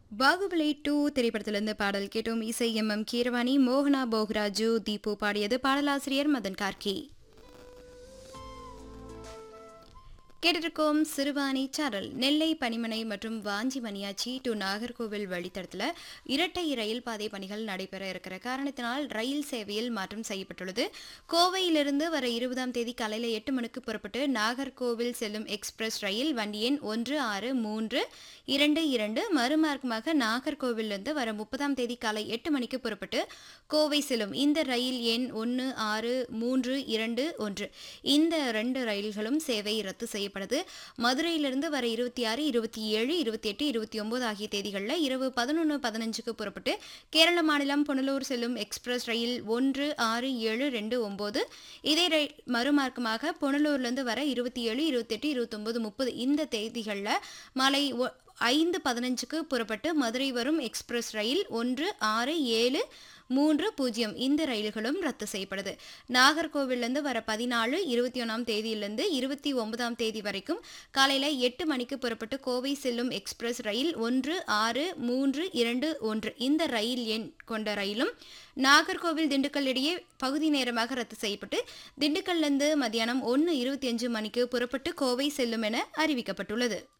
Baahubali two திரைப்படத்திலிருந்து பாடல் கேட்டோம் இசை எம் எம் கீரவாணி மோகனா போகராஜு தீபு பாடியது பாடலாசிரியர் மதன் கார்கி கேட்டிருக்கோம் சிறுவாணி சாரல் நெல்லை பனிமனை மற்றும் வாஞ்சி மணியாச்சி டு நாகர்கோவில் வழித்தடத்தில் இரட்டை ரயில் பாதை பணிகள் நடைபெற இருக்கிற காரணத்தினால் ரயில் சேவையில் மாற்றம் செய்யப்பட்டுள்ளது கோவையிலிருந்து வர இருபதாம் தேதி காலையில் எட்டு மணிக்கு புறப்பட்டு நாகர்கோவில் செல்லும் எக்ஸ்பிரஸ் ரயில் வண்டி எண் ஒன்று ஆறு மூன்று இரண்டு இரண்டு மறுமார்க்கமாக நாகர்கோவிலிருந்து வர முப்பதாம் தேதி காலை எட்டு மணிக்கு புறப்பட்டு கோவை செல்லும் இந்த ரயில் எண் ஒன்று ஆறு மூன்று இரண்டு ஒன்று இந்த ரெண்டு ரயில்களும் சேவை ரத்து செய்யப்படுது மதுரையிலிருந்து வர இருபத்தி ஆறு இருபத்தி ஏழு இருபத்தி எட்டு இருபத்தி ஒன்பது ஆகிய தேதிகளில் இரவு பதினொன்று பதினஞ்சுக்கு புறப்பட்டு கேரள மாநிலம் புனலூர் செல்லும் எக்ஸ்பிரஸ் ரயில் ஒன்று ஆறு ஏழு ரெண்டு ஒம்பது இதே ரயில் மறுமார்க்கமாக புனலூர்லேருந்து வர இருபத்தி ஏழு இருபத்தெட்டு இருபத்தொம்பது முப்பது இந்த தேதிகளில் மாலை ஒ- ஐந்து பதினஞ்சுக்கு புறப்பட்டு மதுரை வரும் எக்ஸ்பிரஸ் ரயில் ஒன்று ஆறு ஏழு மூன்று பூஜ்ஜியம் இந்த ரயில்களும் ரத்து செய்யப்படுது நாகர்கோவிலிருந்து வர பதினாலு இருபத்தி ஒன்றாம் தேதியிலிருந்து இருபத்தி ஒன்பதாம் தேதி வரைக்கும் காலையில் எட்டு மணிக்கு புறப்பட்டு கோவை செல்லும் எக்ஸ்பிரஸ் ரயில் ஒன்று ஆறு மூன்று இரண்டு ஒன்று இந்த ரயில் எண் கொண்ட ரயிலும் நாகர்கோவில் திண்டுக்கல் இடையே பகுதி நேரமாக ரத்து செய்யப்பட்டு திண்டுக்கல்லிருந்து மதியானம் ஒன்று இருபத்தி அஞ்சு மணிக்கு புறப்பட்டு கோவை செல்லும் என அறிவிக்கப்பட்டுள்ளது